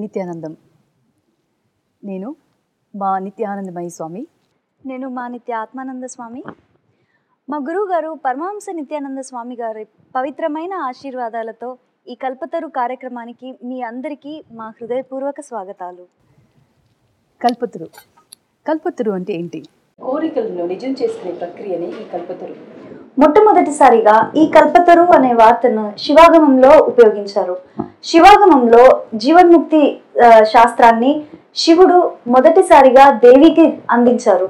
నిత్యానందం నేను మా నిత్యానందమయ్య స్వామి నేను మా నిత్య ఆత్మానంద స్వామి మా గురువు గారు పరమహంస నిత్యానంద స్వామి గారి పవిత్రమైన ఆశీర్వాదాలతో ఈ కల్పతరు కార్యక్రమానికి మీ అందరికీ మా హృదయపూర్వక స్వాగతాలు కల్పతురు కల్పతురు అంటే ఏంటి కోరికలను నిజం చేసుకునే ప్రక్రియనే ఈ కల్పతరు మొట్టమొదటిసారిగా ఈ కల్పతరు అనే వార్తను శివాగమంలో ఉపయోగించారు శివాగమంలో జీవన్ముక్తి ఆ, శాస్త్రాన్ని శివుడు మొదటిసారిగా దేవికి అందించారు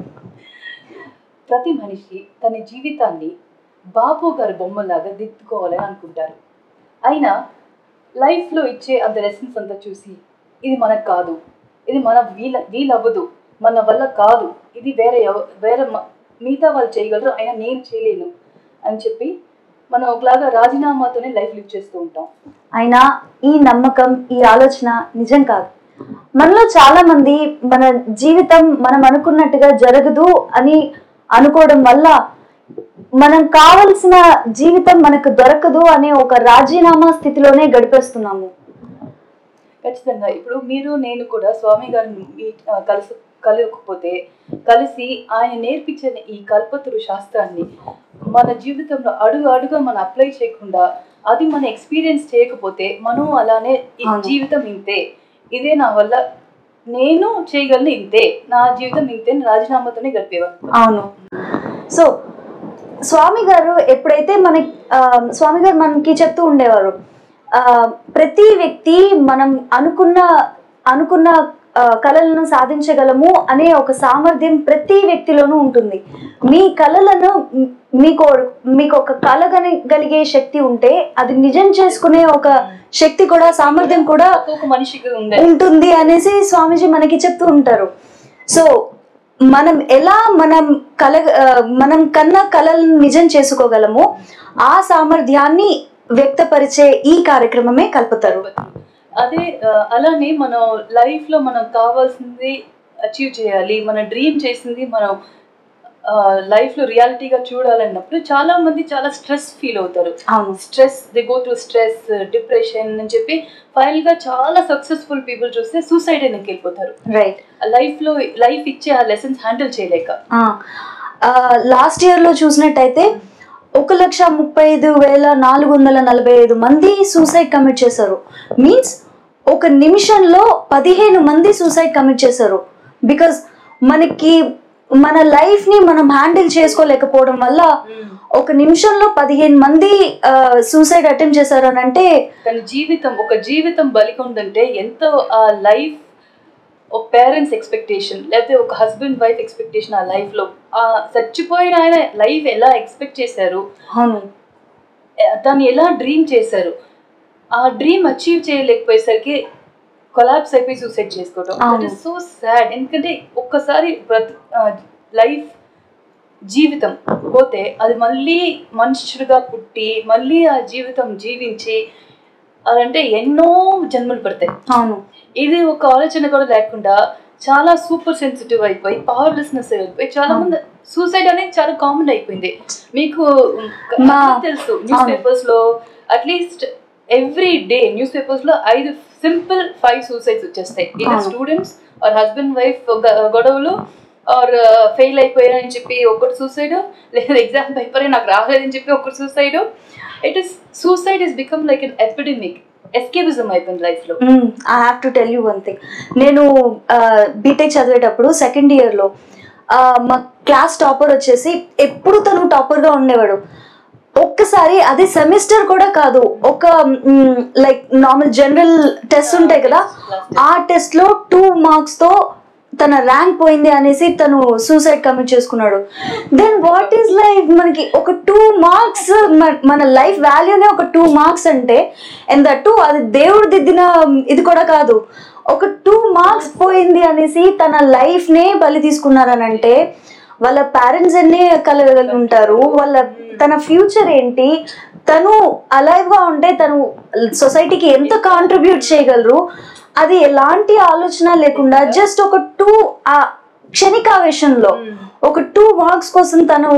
ప్రతి మనిషి తన జీవితాన్ని బాపు గారి బొమ్మలాగా దిద్దుకోవాలని అనుకుంటారు అయినా లైఫ్లో ఇచ్చే అంత లెసన్స్ అంతా చూసి ఇది మనకు కాదు ఇది మన వీల వీలవ్వదు మన వల్ల కాదు ఇది వేరే ఎవ- వేరే మ- మిగతా వాళ్ళు చేయగలరు అయినా నేను చేయలేను అని చెప్పి మనం ఒకలాగా రాజీనామాతోనే లైఫ్ లివ్ చేస్తూ ఉంటాం అయినా ఈ నమ్మకం ఈ ఆలోచన నిజం కాదు మనలో చాలా మంది మన జీవితం మనం అనుకున్నట్టుగా జరగదు అని అనుకోవడం వల్ల మనం కావలసిన జీవితం మనకు దొరకదు అనే ఒక రాజీనామా స్థితిలోనే గడిపేస్తున్నాము ఖచ్చితంగా ఇప్పుడు మీరు నేను కూడా స్వామి గారిని మీ- ఆ, కలుసు కలవకపోతే కలిసి ఆయన నేర్పించిన ఈ కల్పతరు శాస్త్రాన్ని మన జీవితంలో అడుగు అడుగు మనం అప్లై చేయకుండా అది మనం ఎక్స్పీరియన్స్ చేయకపోతే మనం అలానే ఈ అవును. జీవితం ఇంతే ఇదే నా వల్ల నేను చేయగలను ఇంతే నా జీవితం ఇంతే అని రాజీనామాతోనే గడిపేవారు అవును సో స్వామి గారు ఎప్పుడైతే మన ఆ, స్వామి గారు మనకి చెప్తూ ఉండేవారు ఆ, ప్రతి వ్యక్తి మనం అనుకున్న అనుకున్న ఆ, కలలను సాధించగలము అనే ఒక సామర్థ్యం ప్రతి వ్యక్తిలోనూ ఉంటుంది మీ కలలను మ్, మీకు మీకు ఒక కలగలిగే శక్తి ఉంటే అది నిజం చేసుకునే ఒక శక్తి కూడా సామర్థ్యం కూడా ఒక్కొక్క మనిషికి ఉంది ఉంటుంది అనేసి స్వామీజీ మనకి చెప్తూ ఉంటారు సో మనం ఎలా మనం కల ఆ, మనం కన్న కళలను నిజం చేసుకోగలమో ఆ సామర్థ్యాన్ని వ్యక్తపరిచే ఈ కార్యక్రమమే కల్పతరు అదే ఆ, అలానే మనం లైఫ్ లో మనం కావాల్సింది అచీవ్ చేయాలి మన డ్రీమ్ చేసింది మనం లైఫ్ లో రియాలిటీగా చూడాలన్నప్పుడు చాలా మంది చాలా స్ట్రెస్ ఫీల్ అవుతారు అవును stress they go to stress depression అని చెప్పి ఫైనల్ గా చాలా సక్సెస్ఫుల్ పీపుల్ చూస్తే సూసైడ్ అని వెళ్ళిపోతారు రైట్ లైఫ్ లో లైఫ్ ఇచ్చే ఆ లెసన్స్ హ్యాండిల్ చేయలేక లాస్ట్ ఇయర్ లో చూసినట్టయితే ఒక లక్ష ముప్పై ఐదు వేల నాలుగు వందల నలభై ఐదు మంది సూసైడ్ కమిట్ చేశారు మీన్స్ ఒక నిమిషంలో పదిహేను మంది సూసైడ్ కమిట్ చేశారు బికాస్ మనకి మన లైఫ్ ని మనం హ్యాండిల్ చేసుకోలేకపోవడం వల్ల ఒక నిమిషంలో పదిహేను మంది సూసైడ్ అటెంప్ట్ చేశారు అని అంటే తన జీవితం ఒక జీవితం బలికొందంటే ఎంతో ఆ లైఫ్ ఒక పేరెంట్స్ ఎక్స్పెక్టేషన్ లేకపోతే ఒక హస్బెండ్ వైఫ్ ఎక్స్పెక్టేషన్ ఆ లైఫ్ లో ఆ చచ్చిపోయిన ఆయన లైఫ్ ఎలా ఎక్స్పెక్ట్ చేశారు అవును దాన్ని ఎలా డ్రీమ్ చేశారు ఆ డ్రీమ్ అచీవ్ చేయలేకపోయేసరికి కొలాబ్స్ అయిపోయి సూసైడ్ చేసుకోవడం దట్ అవును. ఇస్ సో సాడ్ ఎందుకంటే ఒక్కసారి లైఫ్ జీవితం పోతే అది మళ్ళీ మనుషుడిగా పుట్టి మళ్ళీ ఆ జీవితం జీవించి అదంటే ఎన్నో జన్మలు పడతాయి అవును ఇది ఒక ఆలోచన కూడా లేకుండా చాలా సూపర్ సెన్సిటివ్ అయిపోయి పవర్లెస్నెస్ అయిపోయి చాలా మంది సూసైడ్ అనేది చాలా కామన్ అయిపోయింది మీకు మా- అందరికీ తెలుసు న్యూస్ అవును. పేపర్స్ లో at least every day newspapers లో ఐదు సింపుల్ ఫైవ్ సూసైడ్స్ వచ్చేస్తాయి ఇది అవును. స్టూడెంట్స్ ఆర్ హస్బెండ్ వైఫ్ గొడవలు ఆర్ ఫెయిల్ అయిపోయారని చెప్పి ఒకటి సూసైడ్ లేదా ఎగ్జామ్ పేపర్ నాకు రాలేదని చెప్పి ఒకటి suicide it is suicide is become like an epidemic escapism అయిపోయింది లైఫ్ లో I have to tell you one thing నేను బీటెక్ చదివేటప్పుడు సెకండ్ ఇయర్లో మా క్లాస్ టాపర్ వచ్చేసి ఎప్పుడు తను టాపర్గా ఉండేవాడు ఒక్కసారి అది సెమిస్టర్ కూడా కాదు ఒక లైక్ నార్మల్ జనరల్ టెస్ట్ ఉంటాయి కదా ఆ టెస్ట్ లో టూ మార్క్స్ తో తన ర్యాంక్ పోయింది అనేసి తను సూసైడ్ కమిట్ చేసుకున్నాడు దెన్ వాట్ ఈస్ లైఫ్ మనకి ఒక టూ మార్క్స్ మన లైఫ్ వాల్యూనే ఒక టూ మార్క్స్ అంటే అండ్ దట్టు అది దేవుడు దిద్దిన ఇది కూడా కాదు ఒక టూ మార్క్స్ పోయింది అనేసి తన లైఫ్ నే బలి తీసుకున్నారని అంటే వాళ్ళ పేరెంట్స్ ఎన్ని కలగలిగి ఉంటారు వాళ్ళ తన ఫ్యూచర్ ఏంటి తను అలైవ్ గా ఉంటే తను సొసైటీకి ఎంత కాంట్రిబ్యూట్ చేయగలరు అది ఎలాంటి ఆలోచన లేకుండా జస్ట్ ఒక టూ ఆ క్షణికావేశంలో ఒక టూ మార్క్స్ కోసం తను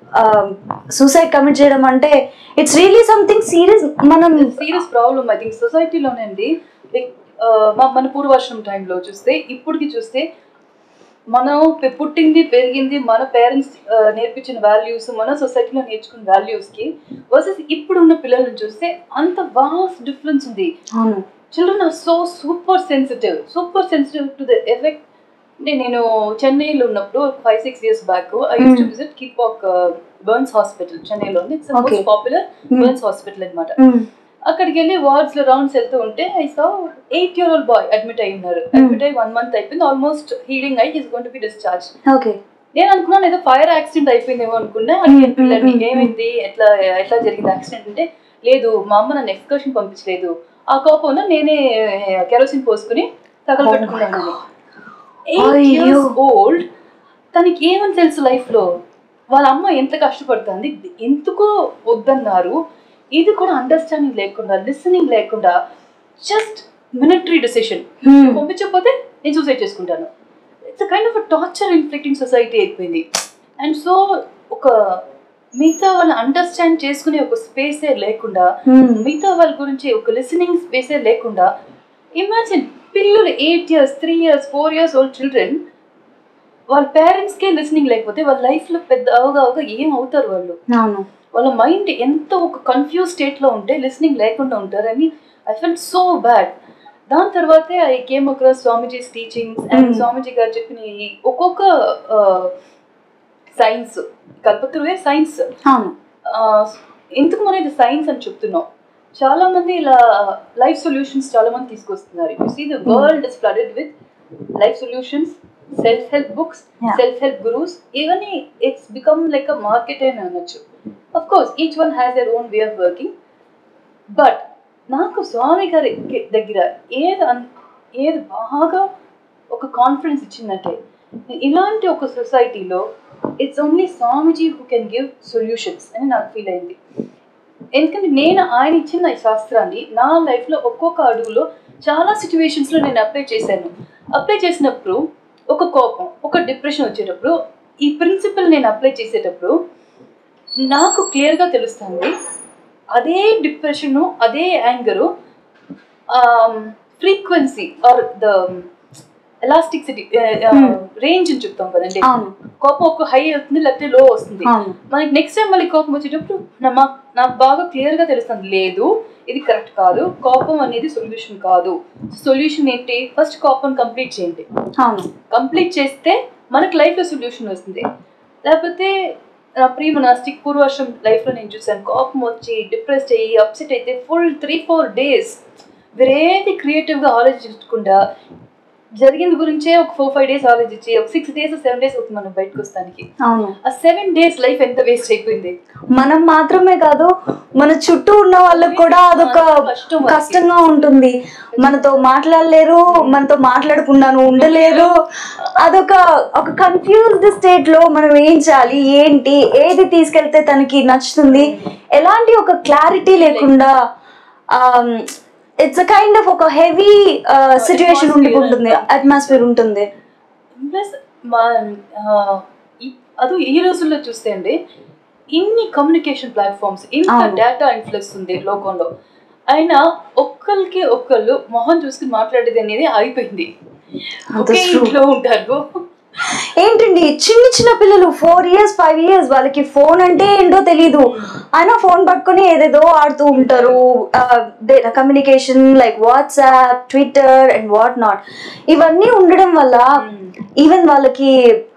సూసైడ్ కమిట్ చేయడం అంటే ఇట్స్ రియలీ సంథింగ్ సీరియస్ మనం సీరియస్ ప్రాబ్లమ్ ఐ థింక్ సొసైటీలోనండి ఆ, మ- మన పూర్వాశ్రమ టైంలో చూస్తే ఇప్పటికి చూస్తే మనం పె- పుట్టింది పెరిగింది మన పేరెంట్స్ నేర్పించిన వాల్యూస్ మన సొసైటీలో నేర్చుకున్న వాల్యూస్కి వర్సెస్ ఇప్పుడున్న పిల్లలను చూస్తే అంత వాస్ట్ డిఫరెన్స్ ఉంది అవును children are so super sensitive super sensitive to the effect అంటే నేను చెన్నైలో ఉన్నప్పుడు five six years back I use to visit Kilpauk burns hospital చెన్నైలో ఉంది it's Okay. Most popular Hmm. Burns hospital అన్నమాట ఉమ్, అక్కడికి వెళ్ళి వార్డ్స్ లో రౌండ్స్ వెళ్తూ ఉంటే I saw eight year old boy admit అయి ఉన్నారు అడ్మిట్ అయ్యి వన్ మంత్ అయిపోయింది ఆల్మోస్ట్ హీలింగ్ అయ్యి is gone to be discharge okay నేను అనుకున్నాను ఏదో ఫైర్ యాక్సిడెంట్ అయిపోయిందేమో అనుకున్నా Mm, అడిగాను mm, పిల్లల్ని mm, ఏమైంది ఎట్లా ఎట్లా జరిగింది యాక్సిడెంట్ అంటే లేదు మా అమ్మ నన్ను ఎక్స్కర్షన్ పంపించలేదు ఆ కోపంలో నేనే కెరోసిన్ పోసుకుని తగలబెట్టుకున్నాను ఎయిట్ అయ్యో. ఇయర్స్ ఓల్డ్ తనకి ఏమని తెలుసు లైఫ్ లో వాళ్ళ అమ్మ ఎంత కష్టపడుతుంది ఎందుకో వద్దన్నారు ఇది కూడా అండర్స్టాండింగ్ లేకుండా లిసనింగ్ లేకుండా జస్ట్ మిలిటరీ డెసిషన్ ఉమ్, పంపించకపోతే నేను సూసైడ్ చేసుకుంటాను it's kind of torture inflicting society అయిపోయింది అండ్ సో ఒక మిగతా వాళ్ళని అండర్స్టాండ్ చేసుకునే ఒక స్పేసే లేకుండా ఉమ్, మిగతా వాళ్ళ గురించి ఒక లిసనింగ్ స్పేసే లేకుండా ఇమాజిన్ పిల్లలు eight years three years four years old children వాళ్ళ పేరెంట్స్కే లిసనింగ్ లేకపోతే వాళ్ళ లైఫ్లో పెద్ద అవగా అవగా ఏం అవుతారు వాళ్ళు అవును వాళ్ళ మైండ్ ఎంత ఒక కన్ఫ్యూజ్ స్టేట్లో ఉంటే లిసనింగ్ లేకుండా ఉంటారని ఐ ఫెల్ సో బ్యాడ్ దాని తర్వాతే I came across Swamiji's teachings and Mm. Swamiji garu చెప్పిన ఈ ఒక్కొక్క సైన్స్ కల్పతరువే సైన్స్ అవును ఎందుకు మనం ఇది సైన్స్ అని చెప్తున్నాం చాలా మంది ఇలా లైఫ్ సొల్యూషన్స్ చాలా మంది తీసుకొస్తున్నారు you see the world is flooded with life solutions self help books Yeah. Self help gurus ఇవన్నీ it's become like a market అని అనొచ్చు of course each one has their own way of working but నాకు స్వామి గారి దగ్గర ఏది అన్- ఏది బాగా ఒక కాన్ఫిడెన్స్ ఇచ్చిందంటే ఇలాంటి ఒక సొసైటీలో it's only Swamiji who can give solutions అని నాకు ఫీల్ అయింది ఎందుకంటే నేను ఆయన ఇచ్చిన ఈ శాస్త్రాన్ని నా లైఫ్లో ఒక్కొక్క అడుగులో చాలా సిచ్యువేషన్స్లో నేను అప్లై చేశాను అప్లై చేసినప్పుడు ఒక కోపం ఒక డిప్రెషన్ వచ్చేటప్పుడు ఈ ప్రిన్సిపల్ నేను అప్లై చేసేటప్పుడు నాకు క్లియర్గా తెలుస్తుంది అదే డిప్రెషను అదే anger frequency are the elasticity range అని చెప్తాం కదండి అవును కోపం ఒక హై అవుతుంది లేకపోతే లో వస్తుంది అవును మనకి నెక్స్ట్ టైం మళ్ళీ కోపం వచ్చేటప్పుడు నా- మా- నాకు బాగా క్లియర్ గా తెలుస్తుంది లేదు ఇది కరెక్ట్ కాదు కోపం అనేది సొల్యూషన్ కాదు సొల్యూషన్ ఏంటి ఫస్ట్ కోపం కంప్లీట్ చేయండి అవును కంప్లీట్ చేస్తే మనకు లైఫ్ లో సొల్యూషన్ వస్తుంది లేకపోతే నా ప్రీ మొనాస్టిక్ పూర్వాశ్రం లైఫ్ లో నేను చూసాను కోపం వచ్చి డిప్రెస్డ్ అయ్యి అప్సెట్ అయితే ఫుల్ త్రీ ఫోర్ డేస్ వేరేది క్రియేటివ్ గా ఆలోచించకుండా జరిగిన గురించే ఒక ఫోర్ ఫైవ్ డేస్ ఆలోచించి ఒక సిక్స్ డేస్ సెవెన్ డేస్ అవుతుంది మనం బయటకు వస్తానికి అవును ఆ సెవెన్ డేస్ లైఫ్ ఎంత వేస్ట్ అయిపోయింది మనం మాత్రమే కాదు మన చుట్టూ ఉన్న వాళ్ళకి కూడా అదొక కష్టం వాళ్ళకి. కష్టంగా ఉంటుంది మనతో మాట్లాడలేరు మనతో మాట్లాడకుండాను ఉండలేరు అదొక ఒక కన్ఫ్యూజ్డ్ స్టేట్ లో మనం ఏం చేయాలి ఏంటి ఏది తీసుకెళ్తే తనకి నచ్చుతుంది ఎలాంటి ఒక క్లారిటీ లేకుండా ఇట్స్ అ కైండ్ ఆఫ్ ఒక హెవీ సిచ్యువేషన్ ఉండిపోతుంది అట్మాస్ఫియర్ ఉంటుంది ప్లస్ మా ఆ, ఈ- అది ఈ రోజుల్లో చూస్తే అండి ఇన్ని కమ్యూనికేషన్ ప్లాట్ఫామ్స్ ఇంత అవును. డేటా ఇన్ఫ్లుయెన్స్ ఉంది లోకంలో అయినా ఒక్కరికి ఒక్కళ్ళు మొహం చూసుకుని మాట్లాడేది అనేది అయిపోయింది ఒకే That's true. ఇంట్లో ఉంటారు ఏంటండి చిన్న చిన్న పిల్లలు ఫోర్ ఇయర్స్ ఫైవ్ ఇయర్స్ వాళ్ళకి ఫోన్ అంటే ఏంటో తెలీదు అయినా ఫోన్ పట్టుకొని ఏదేదో ఆడుతూ ఉంటారు communication like WhatsApp Twitter and what not ఇవన్నీ ఉండడం వల్ల ఈవెన్ వాళ్ళకి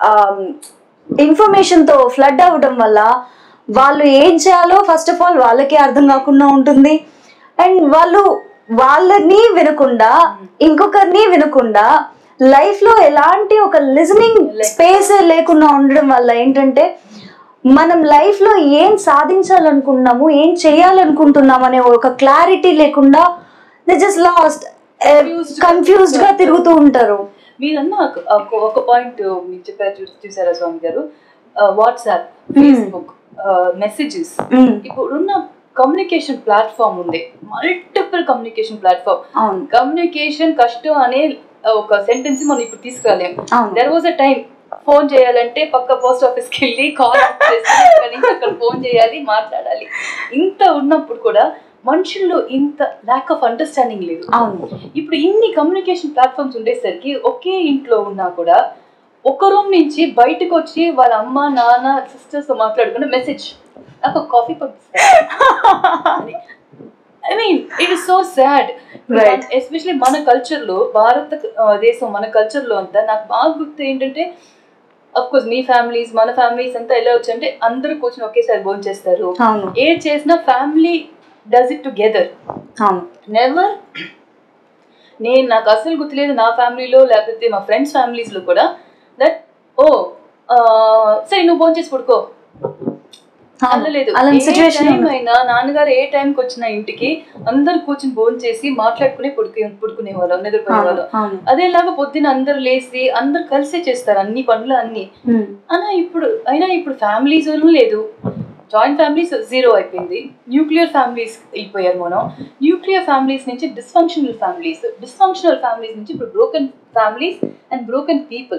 ఇన్ఫర్మేషన్ తో ఫ్లడ్ అవ్వడం వల్ల వాళ్ళు ఏం చేయాలో ఫస్ట్ ఆఫ్ ఆల్ వాళ్ళకే అర్థం కాకుండా ఉంటుంది అండ్ వాళ్ళు వాళ్ళని వినకుండా ఇంకొకరిని వినకుండా లైఫ్ లో ఎలాంటి ఒక లిజనింగ్ స్పేస్ లేకుండా ఉండడం వల్ల ఏంటంటే మనం లైఫ్ లో ఏం సాధించాలనుకుంటున్నాము ఏం చేయాలనుకుంటున్నాం అనే ఒక క్లారిటీ లేకుండా they just lost Confused. Confused గా తిరుగుతూ ఉంటారు మీరన్న ఒక- ఒక- ఒక పాయింట్ మీరు చెప్పారు చూ- చూసారా Swami garu WhatsApp Facebook messages Mm. ఇప్పుడున్న కమ్యూనికేషన్ ప్లాట్ఫామ్ ఉంది మల్టిపుల్ కమ్యూనికేషన్ ప్లాట్ఫామ్ అవును కమ్యూనికేషన్ కష్టం అనే ఒక సెంటెన్స్ మనం ఇప్పుడు తీసుకురాలేం అవును. There was a time phone చేయాలంటే పక్క పోస్ట్ ఆఫీస్కి వెళ్ళి కాల్ చేసి అక్కడి నుంచి అక్కడ ఫోన్ చేయాలి మాట్లాడాలి ఇంత ఉన్నప్పుడు కూడా మనుషుల్లో ఇంత ల్యాక్ ఆఫ్ అండర్స్టాండింగ్ లేదు అవును ఇప్పుడు ఇన్ని కమ్యూనికేషన్ ప్లాట్ఫామ్స్ ఉండేసరికి ఒకే ఇంట్లో ఉన్నా కూడా ఒక రూమ్ నుంచి బయటకు వచ్చి వాళ్ళ అమ్మ నాన్న సిస్టర్స్ తో మాట్లాడుకున్న మెసేజ్ నాకు కాఫీ పంపిస్తారు I mean it is so sad Right. Especially మన కల్చర్ లో భారత ఆ, దేశం మన కల్చర్ లో అంతా నాకు బాగా గుర్తు ఏంటంటే అఫ్ కోర్స్ మీ ఫ్యామిలీస్ మన ఫ్యామిలీస్ అంతా ఎలా వచ్చంటే అందరూ కూర్చొని ఒకేసారి భోజనం చేస్తారు అవును ఏ చేసినా ఫ్యామిలీ డస్ ఇట్ టుగెదర్ అవును నెవర్ నేను నాకు అసలు గుర్తులేదు నా ఫ్యామిలీలో లేకపోతే మా ఫ్రెండ్స్ ఫ్యామిలీస్లో కూడా దట్ ఓ ఆ, సరే నువ్వు ఫోన్ చేసి పడుకో అలా లేదు అలాంటి ఏ సిచ్యువేషన్ టైం అయినా నాన్నగారు ఏ టైంకి వచ్చిన ఇంటికి అందరు కూర్చుని భోజనం చేసి మాట్లాడుకుని పడుకునే పడుకునేవాళ్ళు నిద్రపోయేవాళ్ళు అవును అదేలాగా పొద్దున అందరు లేసి అందరు కలిసే చేస్తారు అన్ని పనులు అన్ని ఉమ్. అలా ఇప్పుడు అయినా ఇప్పుడు ఫ్యామిలీస్ లేదు జాయింట్ ఫ్యామిలీస్ జీరో అయిపోయింది న్యూక్లియర్ ఫ్యామిలీస్ వెళ్ళిపోయారు మనం న్యూక్లియర్ ఫ్యామిలీస్ నుంచి డిస్ఫంక్షనల్ ఫ్యామిలీస్ డిస్ఫంక్షనల్ ఫ్యామిలీస్ నుంచి ఇప్పుడు broken families and broken people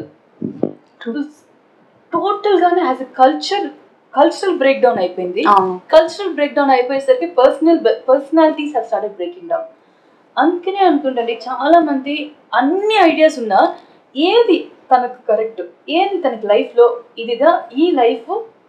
total గానే as a culture cultural break down అయిపోయింది అవును కల్చరల్ బ్రేక్ డౌన్ అయిపోయేసరికి personal personalities have started breaking down అందుకనే అనుకుంటండి చాలా మంది అన్ని ఐడియాస్ ఉన్నా ఏది తనకు కరెక్ట్ ఏది తనకి లైఫ్లో ఇదిగా ఈ లైఫ్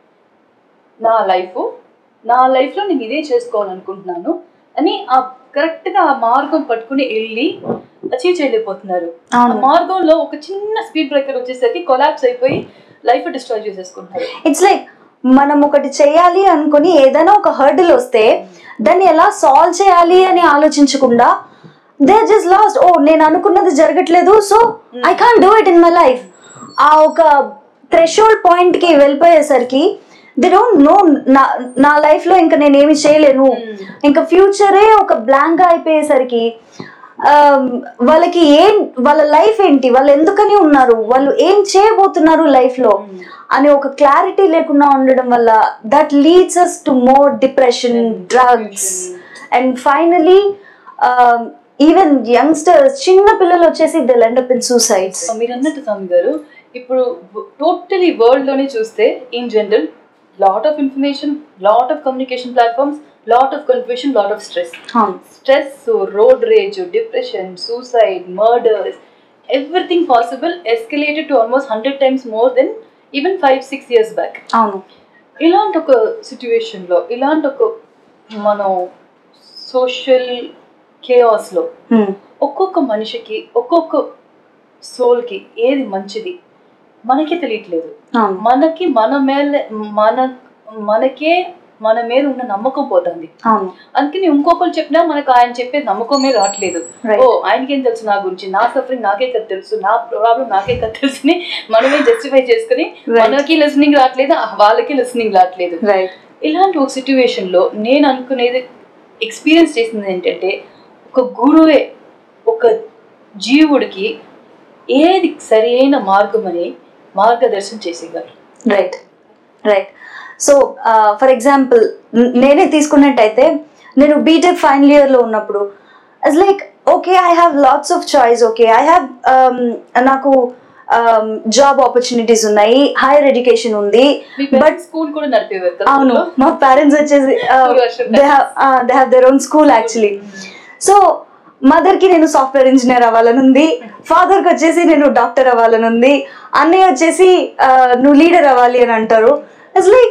నా లైఫ్ నా లైఫ్లో నేను ఇదే చేసుకోవాలనుకుంటున్నాను అని ఆ కరెక్ట్గా ఆ మార్గం పట్టుకుని వెళ్ళి అచీవ్ చేయలేకపోతున్నారు ఆ అవును మార్గంలో ఒక చిన్న స్పీడ్ బ్రేకర్ వచ్చేసరికి కొలాప్స్ అయిపోయి లైఫ్ డిస్ట్రాయ్ చేసేసుకుంటున్నారు ఇట్స్ లైక్ మనం ఒకటి చేయాలి అనుకుని ఏదైనా ఒక హర్డిల్ వస్తే దాన్ని ఎలా సాల్వ్ చేయాలి అని ఆలోచించకుండా దే జస్ట్ లాస్ట్ ఓ నేను అనుకున్నది జరగట్లేదు so I can do it in my life ఆ ఒక థ్రెషోల్డ్ పాయింట్ కి వెళ్ళిపోయేసరికి దే డోంట్ నో నా నా లైఫ్ లో ఇంకా నేను ఏమి చేయలేను ఇంకా ఫ్యూచరే ఒక బ్లాంక్ గా అయిపోయేసరికి um, వాళ్ళకి ఏం వాళ్ళ లైఫ్ ఏంటి వాళ్ళు ఎందుకని ఉన్నారు వాళ్ళు ఏం చేయబోతున్నారు లైఫ్ లో అనే ఒక క్లారిటీ లేకుండా ఉండడం వల్ల that leads us to more depression drugs and finally even youngsters చిన్న పిల్లలు వచ్చేసి they end up in suicides మీరు అన్నట్టు స్వామి గారు ఇప్పుడు టోటలీ వరల్డ్ లోనే చూస్తే in general lot of information lot of communication platforms lot of confusion lot of stress stress road rage depression suicide murders everything possible escalated to almost hundred times more than even five six years back అవును ఇలాంటి ఒక సిచ్యువేషన్లో ఇలాంటి ఒక మనం social కేఆస్లో Hmm. ఒక్కొక్క మనిషికి ఒక్కొక్క సోల్కి ఏది మంచిది మనకే తెలియట్లేదు అవును మనకి మన మేల మన మనకే మన మీద ఉన్న నమ్మకం పోతుంది అవును అందుకని ఇంకొకరు చెప్పినా మనకు ఆయన చెప్పే నమ్మకమే రావట్లేదు Right. ఓ ఆయనకేం తెలుసు నా గురించి నా సఫరింగ్ నాకే కదా తెలుసు నా ప్రాబ్లం నాకే కదా తెలుసు అని మనమే జస్టిఫై చేసుకుని Right. మనకి లిసనింగ్ రావట్లేదు ఆ వాళ్ళకి లిసనింగ్ రావట్లేదు రైట్ ఇలాంటి ఒక సిచ్యువేషన్లో నేను అనుకునేది ఎక్స్పీరియన్స్ చేసింది ఏంటంటే ఒక గురువే ఒక జీవుడికి ఏది సరి అయిన మార్గం అని మార్గదర్శనం చేసేవారు right right so for example నేనే తీసుకున్నట్టయితే నేను బీటెక్ ఫైనల్ ఇయర్ లో ఉన్నప్పుడు it's like okay I have lots of choice okay I have నాకు జాబ్ ఆపర్చునిటీస్ ఉన్నాయి హైయర్ ఎడ్యుకేషన్ ఉంది మీ బట్ స్కూల్ కూడా నడిపేవారు కదా అవును school లో? మా పేరెంట్స్ వచ్చేసి School worship they have they have their own school actually so mother కి నేను సాఫ్ట్వేర్ ఇంజనీర్ అవ్వాలని ఉంది ఫాదర్ కి వచ్చేసి నేను డాక్టర్ అవ్వాలని ఉంది అన్నయ్య వచ్చేసి ఆ, నువ్వు లీడర్ అవ్వాలి అని అంటారు ఇట్స్ లైక్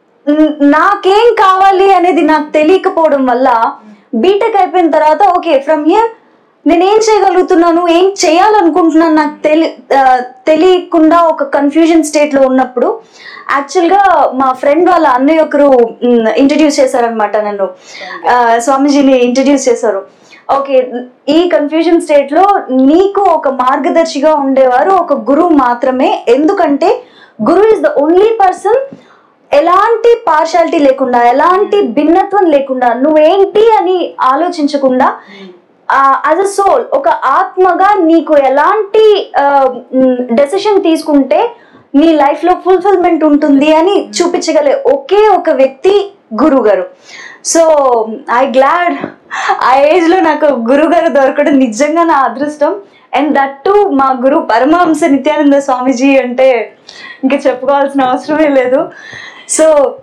నాకేం కావాలి అనేది నాకు తెలియకపోవడం వల్ల బీటెక్ అయిపోయిన తర్వాత ఓకే ఫ్రమ్ హియర్ నేను ఏం చేయగలుగుతున్నాను ఏం చేయాలనుకుంటున్నాను నాకు తెలి ఆ, తెలియకుండా ఒక కన్ఫ్యూజన్ స్టేట్ లో ఉన్నప్పుడు యాక్చువల్ గా మా ఫ్రెండ్ వాళ్ళ అన్నయ్య ఒకరు ఇంట్రడ్యూస్ చేశారనమాట నన్ను ఆ, స్వామీజీని ఇంట్రడ్యూస్ చేశారు ఓకే ఈ కన్ఫ్యూజన్ స్టేట్ లో నీకు ఒక మార్గదర్శిగా ఉండేవారు ఒక గురువు మాత్రమే ఎందుకంటే గురువు ఇస్ ద ఓన్లీ పర్సన్ ఎలాంటి పార్షాలిటీ లేకుండా ఎలాంటి భిన్నత్వం లేకుండా నువ్వేంటి అని ఆలోచించకుండా యాజ్ అ సోల్ ఒక ఆత్మగా నీకు ఎలాంటి డెసిషన్ తీసుకుంటే నీ లైఫ్ లో ఫుల్ఫిల్మెంట్ ఉంటుంది అని చూపించగలే ఒకే ఒక వ్యక్తి గురువు గారు సో ఐ గ్లాడ్ ఆ ఏజ్ లో నాకు గురువు గారు దొరకడం నిజంగా నా అదృష్టం అండ్ దట్ టు మా గురు పరమహంస నిత్యానంద స్వామీజీ అంటే ఇంకా చెప్పుకోవాల్సిన అవసరమే లేదు సో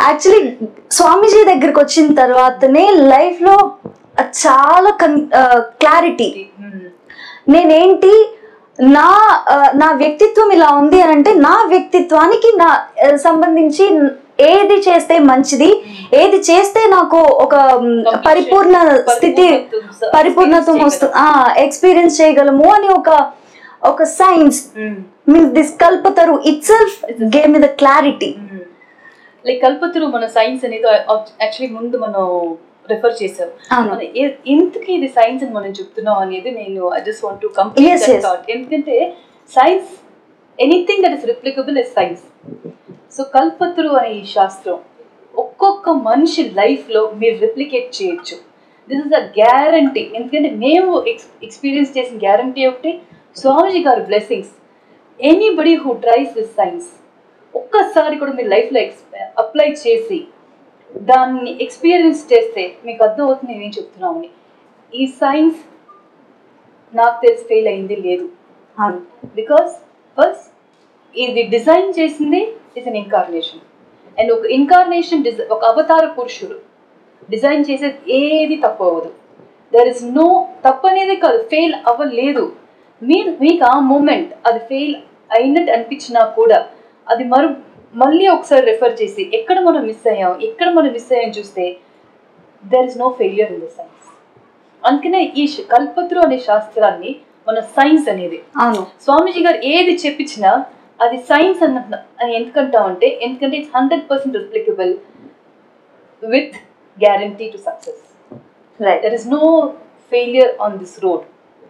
యాక్చువల్లీ స్వామీజీ దగ్గరికి వచ్చిన తర్వాతనే లైఫ్ లో చాలా క్లారిటీ మ్మ్. నేనేంటి నా ఆ, నా వ్యక్తిత్వం ఇలా ఉంది అని అంటే నా వ్యక్తిత్వానికి నా ఆ, సంబంధించి ఏది చేస్తే మంచిది ఏది చేస్తే నాకు ఒక మ్, పరిపూర్ణ స్థితి పరిపూర్ణత్వం, పరిపూర్ణత్వం experience వస్తుంది ఎక్స్పీరియన్స్ చేయగలము అని ఒక ఒక science hmm. Means this Kalpataru it self game me the clarity like Kalpataru మన సైన్స్ అనేది యాక్చువల్లీ ముందు మనం రెఫర్ చేసాం అవును. మన ఏ- ఎందుకు ఇది సైన్స్ అని మనం చెప్తున్నాం అనేది నేను I just want to Yes, complete yes. Thought ఎందుకంటే science anything that is replicable is science so Kalpataru అనే ఈ శాస్త్రం ఒక్కొక్క మనిషి లైఫ్ లో మీరు రిప్లికేట్ చేయొచ్చు దిస్ ఇస్ అ గ్యారంటీ ఎందుకంటే మేము ఎక్స్పీరియన్స్ చేసిన గ్యారంటీ ఒకటి స్వామిజీ గారి blessings anybody who tries this science ఒక్కసారి కూడా మీ లైఫ్లో అప్లై చేసి దాన్ని ఎక్స్పీరియన్స్ చేస్తే మీకు అర్థం అవుతుంది నేనేం చెప్తున్నామని ఈ సైన్స్ నాకు తెలిసి ఫెయిల్ అయింది లేదు అవును బికాస్ ఫస్ట్ ఇది డిజైన్ చేసింది ఇస్ అన్ ఇన్కార్నేషన్ అండ్ ఒక ఇన్కార్నేషన్ డిజై ఒక అవతార పురుషుడు డిజైన్ చేసేది ఏది తప్పు అవ్వదు దర్ ఇస్ నో తప్పు అనేది కాదు ఫెయిల్ అవ్వలేదు మీరు మీకు ఆ మూమెంట్ అది ఫెయిల్ అయినట్టు అనిపించినా కూడా అది మరు మళ్ళీ ఒకసారి రెఫర్ చేసి ఎక్కడ మనం మిస్ అయ్యాం ఎక్కడ మనం మిస్ అయ్యాం చూస్తే there is no failure in the science అందుకనే ఈ శ- కల్పతరు అనే శాస్త్రాన్ని మన సైన్స్ అనేది అవును స్వామీజీ గారు ఏది చెప్పించినా అది సైన్స్ అన్న అని ఎందుకంటామంటే ఎందుకంటే it's hundred percent replicable with guarantee to success right there is no failure on this road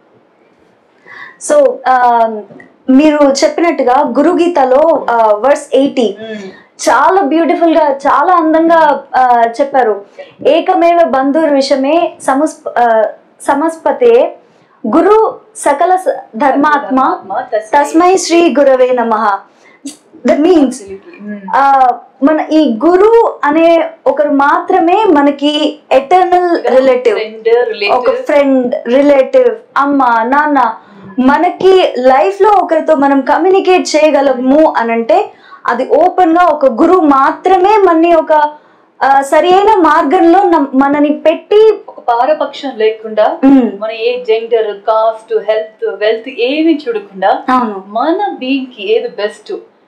so మీరు చెప్పినట్టుగా గురుగీతలో వర్స్ ఎయిటీ చాలా బ్యూటిఫుల్ గా చాలా అందంగా ఆ, చెప్పారు ఏకమేవ బంధుర్ విషమే సముస్ ఆ, సమస్పతే గురు సకల స- ధర్మాత్మ తస్మై శ్రీ గురవే నమ ద మీన్స్ మన ఈ గురు అనే ఒకరు మాత్రమే మనకి ఎటర్నల్ రిలేటివ్ ఒక ఫ్రెండ్ రిలేటివ్ అమ్మ నాన్న మనకి లైఫ్ లో ఒకరితో మనం కమ్యూనికేట్ చేయగలము అని అంటే అది ఓపెన్ గా ఒక గురువు మాత్రమే మనని ఒక ఆ, సరి అయిన మార్గంలో నమ్- మనని పెట్టి ఒక పారపక్షం లేకుండా ఉమ్, మన ఏ జెండర్ కాస్ట్ హెల్త్ వెల్త్ ఏమి చూడకుండా అవును మన బీయింగ్ కి ఏది బెస్ట్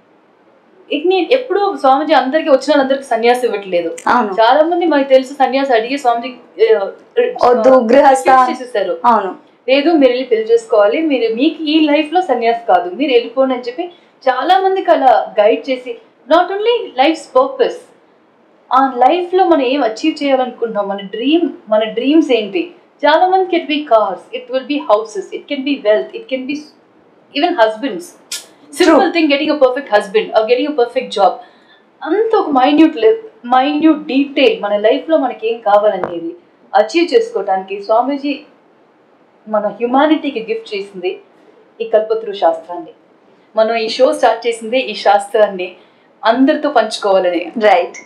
ఇక నేను ఎప్పుడు స్వామిజీ అందరికి వచ్చిన వాళ్ళందరికి సన్యాసం ఇవ్వట్లేదు అవును చాలా మంది మనకి తెలుసు సన్యాసి అడిగి స్వామిజీ ఆ, వద్దు, గృహస్థ. refuse చేసేసారు అవును లేదు మీరు వెళ్ళి పెళ్లి చేసుకోవాలి మీరు మీకు ఈ లైఫ్ లో సన్యాసి కాదు మీరు వెళ్ళిపోండి అని చెప్పి చాలా మందికి అలా గైడ్ చేసి నాట్ ఓన్లీ లైఫ్ పర్పస్ ఆ లైఫ్ లో మనం ఏం అచీవ్ చేయాలనుకుంటున్నాం మన డ్రీమ్ మన డ్రీమ్స్ ఏంటి చాలా మందికి it be cars it will be houses it can be wealth it can be even husbands simple thing getting a perfect husband or getting a perfect job అంత ఒక మైన్యూట్ మైన్యూట్ డీటెయిల్ మన లైఫ్లో మనకి ఏం కావాలనేది అచీవ్ చేసుకోవటానికి స్వామీజీ మన హ్యుమానిటీకి gift చేసింది ఈ కల్పతరు శాస్త్రాన్ని మనం ఈ షో స్టార్ట్ చేసింది ఈ శాస్త్రాన్ని అందరితో పంచుకోవాలని రైట్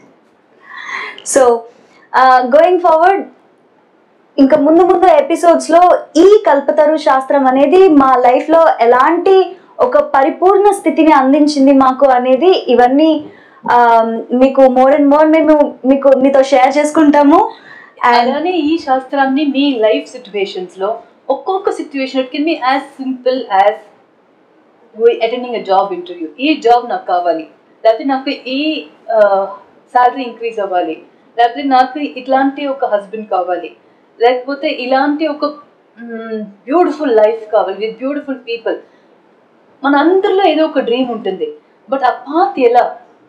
సో గోయింగ్ ఫార్వర్డ్ ఇంకా ముందు ముందు ఎపిసోడ్స్ లో ఈ కల్పతరు శాస్త్రం అనేది మా లైఫ్ లో ఎలాంటి ఒక పరిపూర్ణ స్థితిని అందించింది మాకు అనేది ఇవన్నీ ఆ, మీకు మోర్ అండ్ మోర్ మేము మీకు మీతో షేర్ చేసుకుంటాము అండ్ అలానే ఈ శాస్త్రాన్ని మీ లైఫ్ సిచ్యువేషన్స్ లో ఒక్కొక్క situation it can be as simple as attending a job interview ఈ జాబ్ నాకు కావాలి లేకపోతే నాకు ఈ శాలరీ ఇంక్రీజ్ అవ్వాలి లేకపోతే నాకు ఇట్లాంటి ఒక హస్బెండ్ కావాలి లేకపోతే ఇలాంటి ఒక బ్యూటిఫుల్ లైఫ్ కావాలి విత్ బ్యూటిఫుల్ పీపుల్ మన అందరిలో ఏదో ఒక డ్రీమ్ ఉంటుంది బట్ ఆ పాత్ ఎలా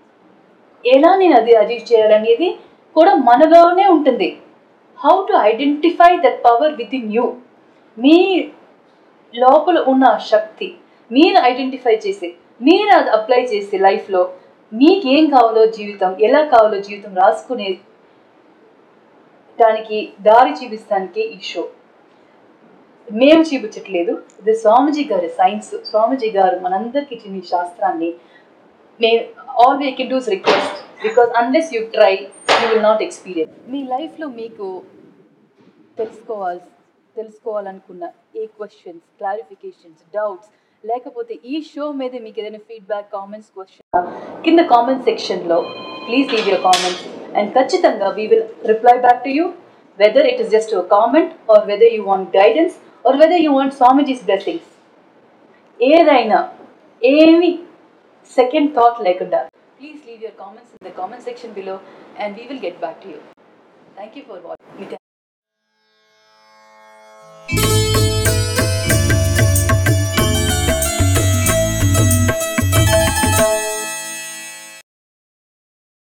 ఎలా నేను అది అచీవ్ చేయాలనేది కూడా మనలోనే ఉంటుంది how to identify that power within you మీ లోపల ఉన్న ఆ శక్తి మీరు ఐడెంటిఫై చేసి మీరు అది అప్లై చేసి లైఫ్లో మీకు ఏం కావాలో జీవితం ఎలా కావాలో జీవితం రాసుకునే దానికి దారి చూపిస్తానికి ఈ షో మేము చూపించట్లేదు ఇది స్వామిజీ గారి సైన్స్ స్వామిజీ గారు మనందరికి ఇచ్చిన ఈ శాస్త్రాన్ని మేము all we can do's request because unless you try you will not experience మీ లైఫ్లో మీకు తెలుసుకోవాల్సి తెలుసుకోవాలనుకున్న ఏ క్వశ్చన్స్ క్లారిఫికేషన్స్ డౌట్స్ లేకపోతే ఈ షో మీద మీకు ఏదైనా ఫీడ్బ్యాక్ కామెంట్స్ క్వశ్చన్ కింద కామెంట్ సెక్షన్లో please leave your comments and ఖచ్చితంగా we will reply back to you whether it is just comment or whether you want guidance or whether you want Swamiji's blessings ఏదైనా ఏమి second thought లేకుండా please leave your comments in the comment section below and we will get back to you thank you for watching